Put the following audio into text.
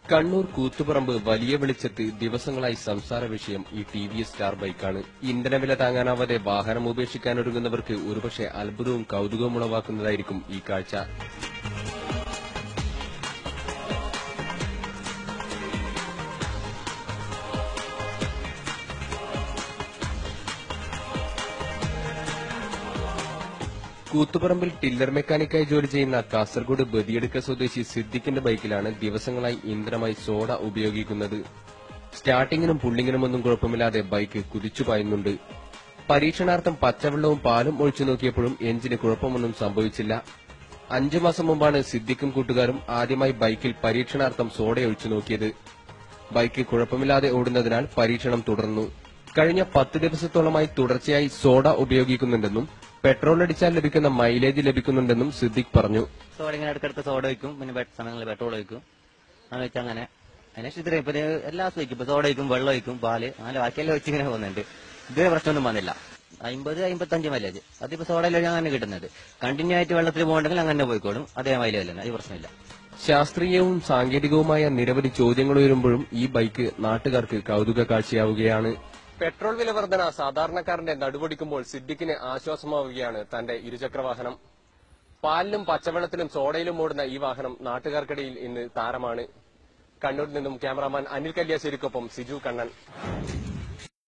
കണ്ണൂർ കൂത്തുപറമ്പ് വലിയ വെളിച്ചത്ത് ദിവസങ്ങളായി സംസാര വിഷയം ഈ ടി വി എസ് സ്റ്റാർ ബൈക്കാണ് ഇന്ധനവില താങ്ങാനാവാതെ വാഹനം ഉപേക്ഷിക്കാനൊരുങ്ങുന്നവർക്ക് ഒരുപക്ഷെ അത്ഭുതവും കൌതുകവും ഉളവാക്കുന്നതായിരിക്കും ഈ കാഴ്ച കൂത്തുപറമ്പിൽ ടില്ലർ മെക്കാനിക്കായി ജോലി ചെയ്യുന്ന കാസർഗോഡ് ബദിയടുക്ക സ്വദേശി സിദ്ദിഖിന്റെ ബൈക്കിലാണ് ദിവസങ്ങളായി ഇന്ധനമായി സോഡ ഉപയോഗിക്കുന്നത് സ്റ്റാർട്ടിങ്ങിനും പുള്ളിങ്ങിനുമൊന്നും കുഴപ്പമില്ലാതെ ബൈക്ക് കുതിച്ചു പായുന്നുണ്ട് പരീക്ഷണാർത്ഥം പച്ചവെള്ളവും പാലും ഒഴിച്ചു നോക്കിയപ്പോഴും എഞ്ചിന് കുഴപ്പമൊന്നും സംഭവിച്ചില്ല അഞ്ചു മാസം മുമ്പാണ് സിദ്ദിഖും കൂട്ടുകാരും ആദ്യമായി ബൈക്കിൽ പരീക്ഷണാർത്ഥം സോഡ ഒഴിച്ചു നോക്കിയത് ബൈക്ക് കുഴപ്പമില്ലാതെ ഓടുന്നതിനാൽ പരീക്ഷണം തുടർന്നു കഴിഞ്ഞ പത്ത് ദിവസത്തോളമായി തുടർച്ചയായി സോഡ ഉപയോഗിക്കുന്നുണ്ടെന്നും പെട്രോൾ അടിച്ചാൽ ലഭിക്കുന്ന മൈലേജ് ലഭിക്കുന്നുണ്ടെന്നും സിദ്ദിഖ് പറഞ്ഞു സോഡ ഇങ്ങനെ ഇടയ്ക്കിടയ്ക്ക് സോഡ വയ്ക്കും പിന്നെ പെ- സമയങ്ങളിൽ പെട്രോൾ ഒഴിക്കും അങ്ങനെ വെച്ച് അങ്ങനെ അതിനെ ഇത്രയും ഇപ്പൊ ഇത് എല്ലാ ദിവസവും വയ്ക്കും ഇപ്പൊ സോഡ വയ്ക്കും വെള്ളം ഒഴിക്കും പാല് അങ്ങനെ ബാക്കിയെല്ലാം വെച്ച് ഇങ്ങനെ പോകുന്നുണ്ട് ഇതുവരെ പ്രശ്നമൊന്നും വന്നില്ല അമ്പത് അമ്പത്തഞ്ച് മൈലേജ് അതിപ്പോ സോഡയിൽ അങ്ങനെ കിട്ടുന്നത് കണ്ടിന്യൂ ആയിട്ട് വെള്ളത്തിൽ പോകണമെങ്കിൽ അങ്ങനെ പോയിക്കോളും അതേ മൈലേജ് തന്നെ അത് പ്രശ്നമില്ല ശാസ്ത്രീയവും സാങ്കേതികവുമായ നിരവധി ചോദ്യങ്ങൾ ഉയരുമ്പോഴും ഈ ബൈക്ക് നാട്ടുകാർക്ക് കൗതുക കാഴ്ചയാവുകയാണ് പെട്രോൾ വില വർധന സാധാരണക്കാരന്റെ നടുപൊടിക്കുമ്പോൾ സിദ്ദിഖിന് ആശ്വാസമാവുകയാണ് തന്റെ ഇരുചക്രവാഹനം പാലിലും പച്ചവെള്ളത്തിലും സോഡയിലും ഓടുന്ന ഈ വാഹനം നാട്ടുകാർക്കിടയിൽ ഇന്ന് താരമാണ് കണ്ണൂരിൽ നിന്നും ക്യാമറാമാൻ അനിൽ കല്യാശ്ശേരിക്കൊപ്പം സിജു കണ്ണൻ